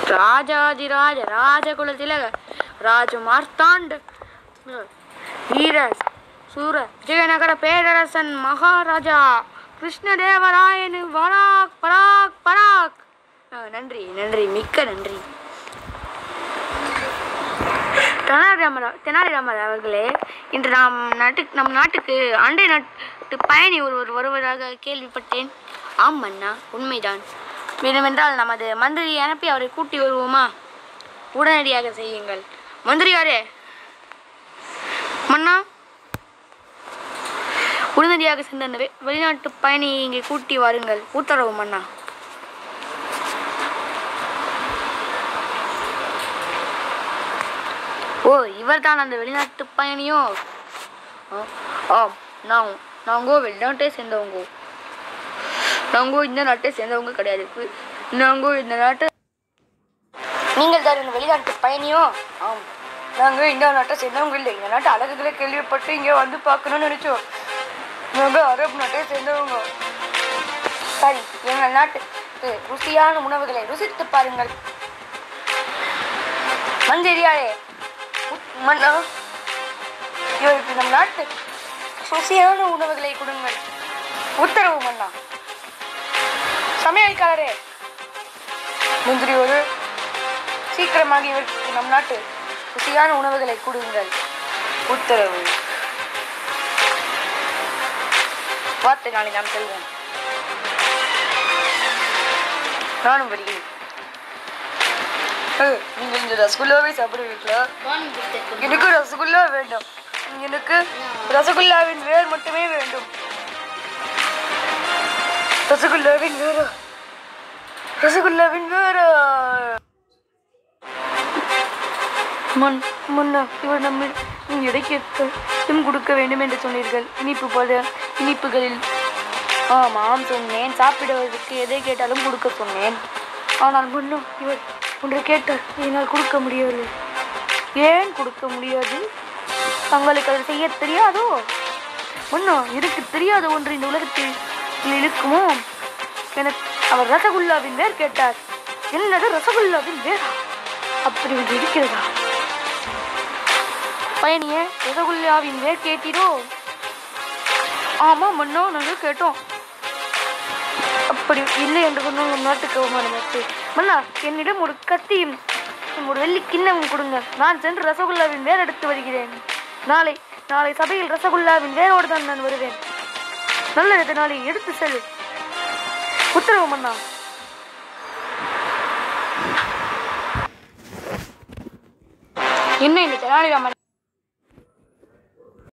ராஜாதிராஜ ராஜகுல திலக ராஜ மார்த்தாண்ட வீர சூர விஜயநகர பேரரசன் மகாராஜா கிருஷ்ணதேவராயனு வராக் பராக் பராக் ஆ, நன்றி நன்றி மிக்க நன்றி தெனாலிராமர் தெனாலிராமர் அவர்களே இன்று நாம் நாட்டு நம் நாட்டுக்கு அண்டை நாட்டு பயணி ஒருவர் வருவதாக கேள்விப்பட்டேன் ஆம் மன்னா உண்மைதான் வேண்டுமென்றால் நமது மந்திரியை அனுப்பி அவரை கூட்டி வருவோமா உடனடியாக செய்யுங்கள் மந்திரியாரே மன்னா உடனடியாக சென்ற அந்த வெ- வெளிநாட்டு பயணியை இங்கே கூட்டி வாருங்கள் உத்தரவு மன்னா ஓ இவர்தான் அந்த வெளிநாட்டு பயணியோ ஆ, ஆம் நான் நாங்கோ வெளிநாட்டை சேர்ந்தவங்க நாங்கோ இந்த நாட்டை சேர்ந்தவங்க கிடையாது கு- நாங்கோ இந்த நாட்டை நீங்கள் தான் இந்த வெளிநாட்டு பயணியோ ஆம் நாங்கள் இந்த நாட்டை சேர்ந்தவங்க இல்லை இந்த நாட்டு அழகுகளை கேள்விப்பட்டு இங்கே வந்து பார்க்கணும்னு நினைச்சோம் நாங்கள் அரபு நாட்டை சேர்ந்தவங்க சரி எங்கள் நாட்டுக்கு ருசியான உணவுகளை ருசித்து பாருங்கள் மஞ்சரியாளே மன்னா இவருக்கு நம் நாட்டு ருசியான உணவுகளை கொடுங்கள் உத்தரவு மன்னா சமையல்காரரே முந்திரியோடு சீக்கிரமாக இவருக்கு நம் நாட்டு ருசியான உணவுகளை கொடுங்கள் உத்தரவு வார்த்தை நாளை நாம் செல்வோம் நானும் வருகிறேன் ஏய், நீங்கள் இந்த ரசகுல்லாவை சாப்பிடுவீங்களா எனக்கு ரசகுல்லா வேண்டும் எனக்கு ரசகுல்லாவின் வேர் மட்டுமே வேண்டும் ரசகுல்லாவின் வேரா ரசகுல்லாவின் வேரா மன் முன்னா இவர் நம்ம இடைக்கேற்க இன்னும் கொடுக்க வேண்டும் என்று சொன்னீர்கள் இனிப்பு பல இனிப்புகளில் ஆமாம் சொன்னேன் சாப்பிடுவதற்கு எதை கேட்டாலும் கொடுக்க சொன்னேன் ஆனால் முன்னும் இவர் ஒன்று கேட்டார் என்னால் கொடுக்க முடியவில்லை ஏன் கொடுக்க முடியாது தங்களுக்கு அதை செய்ய தெரியாதோ முன்னோ எனக்கு தெரியாத ஒன்று இந்த உலகத்தில் இருக்குமோ எனக்கு அவர் ரசகுல்லாவின் வேர் கேட்டார் என்னது ரசகுல்லாவின் வேரா அப்படி ஒன்று இருக்கிறதா பயணியே ரசகுல்லாவின் வேர் கேட்டீரோ ஆமாம் மன்னோ நாங்கள் கேட்டோம் அப்படி இல்லை என்று சொன்னால் நம் நாட்டுக்கு அவமானமாச்சு மன்னா என்னிடம் ஒரு கத்தியும் ஒரு வெள்ளி கிண்ணமும் கொடுங்க நான் சென்று ரசகுல்லாவின் வேர் எடுத்து வருகிறேன் நாளை நாளை சபையில் ரசகுல்லாவின் வேரோடு தான் நான் வருவேன் நல்லது நாளை எடுத்து செல் உத்தரவு மன்னா என்ன இந்த தெனாலிராமன்